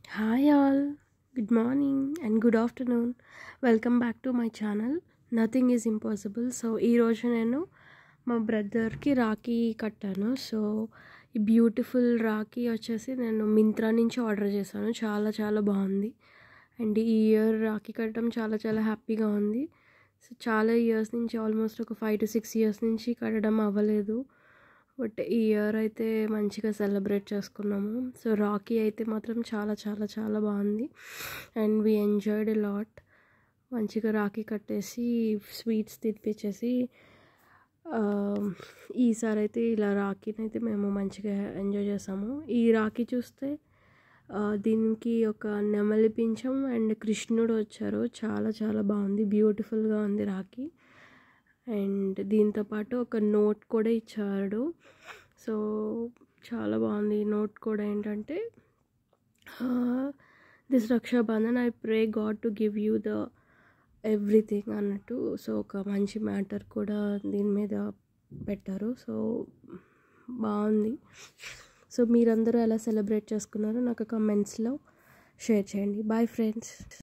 hi all good morning and good afternoon welcome back to my channel nothing is impossible so ఈరోజు నేను మా బ్రదర్కి రాఖీ కట్టాను so ఈ బ్యూటిఫుల్ రాఖీ వచ్చేసి నేను మింత్రా నుంచి ఆర్డర్ చేశాను చాలా చాలా బాగుంది అండ్ ఈ ఇయర్ రాఖీ కట్టడం చాలా చాలా హ్యాపీగా ఉంది సో చాలా ఇయర్స్ నుంచి ఆల్మోస్ట్ ఒక ఫైవ్ టు సిక్స్ ఇయర్స్ నుంచి కట్టడం అవ్వలేదు బట్ ఈ ఇయర్ అయితే మంచిగా సెలబ్రేట్ చేసుకున్నాము సో రాకీ అయితే మాత్రం చాలా చాలా చాలా బాగుంది అండ్ వీ ఎంజాయ్డ్ లాట్ మంచిగా రాఖీ కట్టేసి స్వీట్స్ తినిపించేసి ఈసారి అయితే ఇలా రాఖీని అయితే మేము మంచిగా ఎంజాయ్ చేసాము ఈ రాఖీ చూస్తే దీనికి ఒక నెమలి పింఛం అండ్ కృష్ణుడు వచ్చారు చాలా చాలా బాగుంది బ్యూటిఫుల్గా ఉంది రాఖీ అండ్ దీంతోపాటు ఒక నోట్ కూడా ఇచ్చాడు సో చాలా బాగుంది నోట్ కూడా ఏంటంటే this Rakshabandhan I pray God to give you the everything అన్నట్టు సో ఒక మంచి మ్యాటర్ కూడా దీని మీద పెట్టారు సో బాగుంది సో మీరందరూ ఎలా సెలబ్రేట్ చేసుకున్నారో నాకు కమెంట్స్లో షేర్ చేయండి బాయ్ ఫ్రెండ్స్